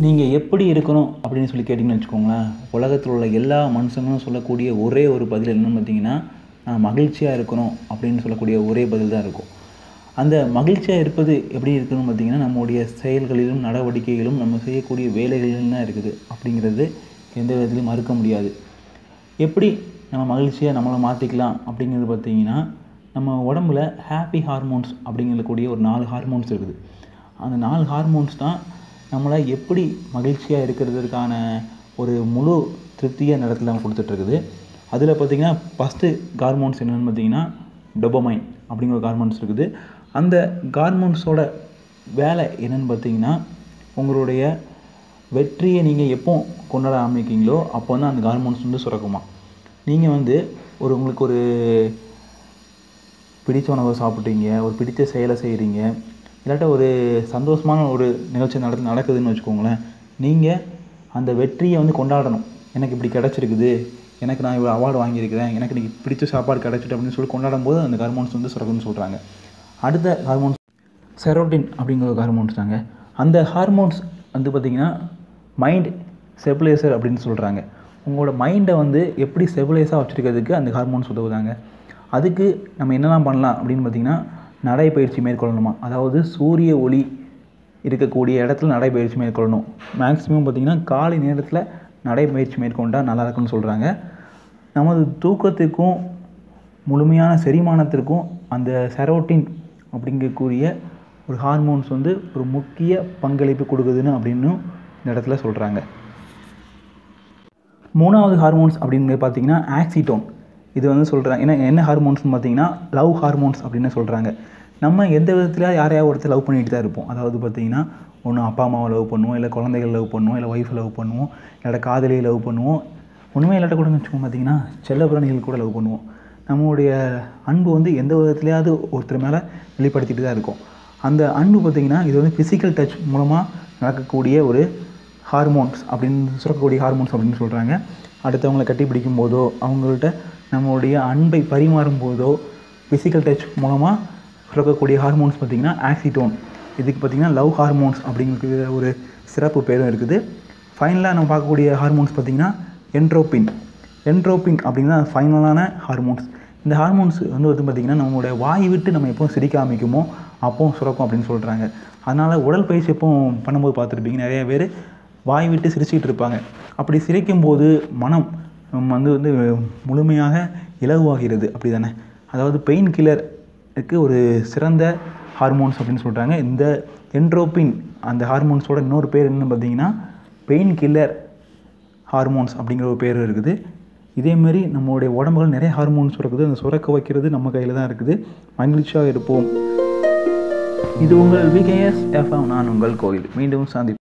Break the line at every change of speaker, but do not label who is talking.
நீங்கள் எப்படி இருக்கணும் அப்படின்னு சொல்லி கேட்டிங்கன்னு வச்சுக்கோங்களேன் உலகத்தில் உள்ள எல்லா மனுஷங்களும் சொல்லக்கூடிய ஒரே ஒரு பதில் என்னன்னு பார்த்தீங்கன்னா நான் மகிழ்ச்சியாக இருக்கணும் அப்படின்னு சொல்லக்கூடிய ஒரே பதில் தான் இருக்கும் அந்த மகிழ்ச்சியாக இருப்பது எப்படி இருக்குன்னு பார்த்தீங்கன்னா நம்முடைய செயல்களிலும் நடவடிக்கைகளும் நம்ம செய்யக்கூடிய வேலைகளிலும் தான் இருக்குது அப்படிங்கிறது எந்த விதத்துலையும் மறுக்க முடியாது எப்படி நம்ம மகிழ்ச்சியாக நம்மளை மாற்றிக்கலாம் அப்படிங்கிறது பார்த்தீங்கன்னா நம்ம உடம்புல ஹாப்பி ஹார்மோன்ஸ் அப்படிங்கக்கூடிய ஒரு நாலு ஹார்மோன்ஸ் இருக்குது அந்த நாலு ஹார்மோன்ஸ் தான் நம்மளை எப்படி மகிழ்ச்சியாக இருக்கிறதுக்கான ஒரு முழு திருப்தியாக இந்த இடத்துல நம்ம கொடுத்துட்ருக்குது அதில் பார்த்திங்கன்னா ஃபஸ்ட்டு ஹார்மோன்ஸ் என்னென்னு பார்த்தீங்கன்னா டொபமைன் அப்படிங்கிற ஹார்மோன்ஸ் இருக்குது அந்த ஹார்மோன்ஸோட வேலை என்னென்னு பார்த்தீங்கன்னா உங்களுடைய வெற்றியை நீங்கள் எப்போ கொண்டாட ஆரம்பிக்கீங்களோ அப்போ வந்து அந்த ஹார்மோன்ஸ் வந்து சுரக்குமா நீங்கள் வந்து ஒரு உங்களுக்கு ஒரு பிடிச்ச உணவை சாப்பிட்டீங்க ஒரு பிடித்த செயலை செய்கிறீங்க இல்லாட்ட ஒரு சந்தோஷமான ஒரு நிகழ்ச்சி நட நடக்குதுன்னு வச்சுக்கோங்களேன் நீங்கள் அந்த வெற்றியை வந்து கொண்டாடணும் எனக்கு இப்படி கிடச்சிருக்குது எனக்கு நான் இவ்வளோ அவார்டு வாங்கியிருக்கிறேன் எனக்கு இன்னைக்கு பிடிச்ச சாப்பாடு கிடச்சிட்டு அப்படின்னு சொல்லி கொண்டாடும் போது அந்த ஹார்மோன்ஸ் வந்து சுரக்குன்னு சொல்கிறாங்க அடுத்த ஹார்மோன்ஸ் செரோட்டின் அப்படிங்கிற ஒரு ஹார்மோன்ஸ் தாங்க அந்த ஹார்மோன்ஸ் வந்து பார்த்திங்கன்னா மைண்ட் ஸ்டெபிலைசர் அப்படின்னு சொல்கிறாங்க உங்களோட மைண்டை வந்து எப்படி ஸ்டெபிலைஸாக வச்சுருக்கிறதுக்கு அந்த ஹார்மோன்ஸ் உதவுதாங்க அதுக்கு நம்ம என்னெல்லாம் பண்ணலாம் அப்படின்னு பார்த்திங்கன்னா நடைப்பயிற்சி மேற்கொள்ளணுமா அதாவது சூரிய ஒளி இருக்கக்கூடிய இடத்துல நடைப்பயிற்சி மேற்கொள்ளணும் மேக்ஸிமம் பார்த்திங்கன்னா காலை நேரத்தில் நடைப்பயிற்சி மேற்கொண்டால் நல்லா இருக்குன்னு சொல்கிறாங்க நமது தூக்கத்துக்கும் முழுமையான செரிமானத்திற்கும் அந்த செரோட்டின் அப்படிங்கக்கூடிய ஒரு ஹார்மோன்ஸ் வந்து ஒரு முக்கிய பங்களிப்பு கொடுக்குதுன்னு அப்படின்னு இந்த இடத்துல சொல்கிறாங்க மூணாவது ஹார்மோன்ஸ் அப்படின்னு பார்த்தீங்கன்னா ஆக்சிடோன் இது வந்து சொல்கிறாங்க ஏன்னா என்ன ஹார்மோன்ஸ்னு பார்த்தீங்கன்னா லவ் ஹார்மோன்ஸ் அப்படின்னு சொல்கிறாங்க நம்ம எந்த விதத்தில் யாரையாவது ஒருத்தர் லவ் பண்ணிட்டு தான் இருப்போம் அதாவது பார்த்தீங்கன்னா ஒன்று அப்பா அம்மாவை லவ் பண்ணுவோம் இல்லை குழந்தைகள் லவ் பண்ணுவோம் இல்லை ஒய்ஃபை லவ் பண்ணுவோம் இல்லாட்ட காதலியை லவ் பண்ணுவோம் ஒன்றுமே இல்லாட்ட கூட வச்சுக்கோங்க பார்த்தீங்கன்னா செல்ல பிராணிகள் கூட லவ் பண்ணுவோம் நம்மளுடைய அன்பு வந்து எந்த விதத்துலையாவது ஒருத்தர் மேலே வெளிப்படுத்திட்டு தான் இருக்கும் அந்த அன்பு பார்த்திங்கன்னா இது வந்து ஃபிசிக்கல் டச் மூலமாக நடக்கக்கூடிய ஒரு ஹார்மோன்ஸ் அப்படின்னு சுரக்கக்கூடிய ஹார்மோன்ஸ் அப்படின்னு சொல்கிறாங்க அடுத்தவங்களை கட்டி பிடிக்கும் போதோ அவங்கள்ட்ட நம்மளுடைய அன்பை பரிமாறும் போதோ ஃபிசிக்கல் டச் மூலமாக சுரக்கக்கூடிய ஹார்மோன்ஸ் பார்த்திங்கன்னா ஆக்சிடோன் இதுக்கு பார்த்திங்கன்னா லவ் ஹார்மோன்ஸ் அப்படிங்கிற ஒரு சிறப்பு பேரும் இருக்குது ஃபைனலாக நம்ம பார்க்கக்கூடிய ஹார்மோன்ஸ் பார்த்திங்கன்னா என்ட்ரோபின் என்ட்ரோபின் அப்படின்னா ஃபைனலான ஹார்மோன்ஸ் இந்த ஹார்மோன்ஸ் வந்து வந்து பார்த்திங்கன்னா நம்மளுடைய வாய் விட்டு நம்ம எப்போ சிரிக்க ஆரம்பிக்குமோ அப்போ சுரக்கும் அப்படின்னு சொல்கிறாங்க அதனால் உடற்பயிற்சி எப்போ பண்ணும்போது பார்த்துருப்பீங்க நிறைய பேர் வாய் விட்டு சிரிச்சுக்கிட்டு இருப்பாங்க அப்படி சிரிக்கும்போது மனம் வந்து வந்து முழுமையாக இலகுவாகிறது அப்படி தானே அதாவது பெயின் கில்லருக்கு ஒரு சிறந்த ஹார்மோன்ஸ் அப்படின்னு சொல்கிறாங்க இந்த என்ட்ரோபின் அந்த ஹார்மோன்ஸோட இன்னொரு பேர் என்னன்னு பார்த்தீங்கன்னா பெயின் கில்லர் ஹார்மோன்ஸ் அப்படிங்கிற ஒரு பேர் இருக்குது இதேமாரி நம்மளுடைய உடம்புகள் நிறைய ஹார்மோன்ஸ் சுரக்குது அந்த சுரக்க வைக்கிறது நம்ம கையில் தான் இருக்குது மகிழ்ச்சியாக இருப்போம் இது உங்கள் விகேஎஸ் எஃப்எம் நான் உங்கள் கோயில் மீண்டும் சந்தி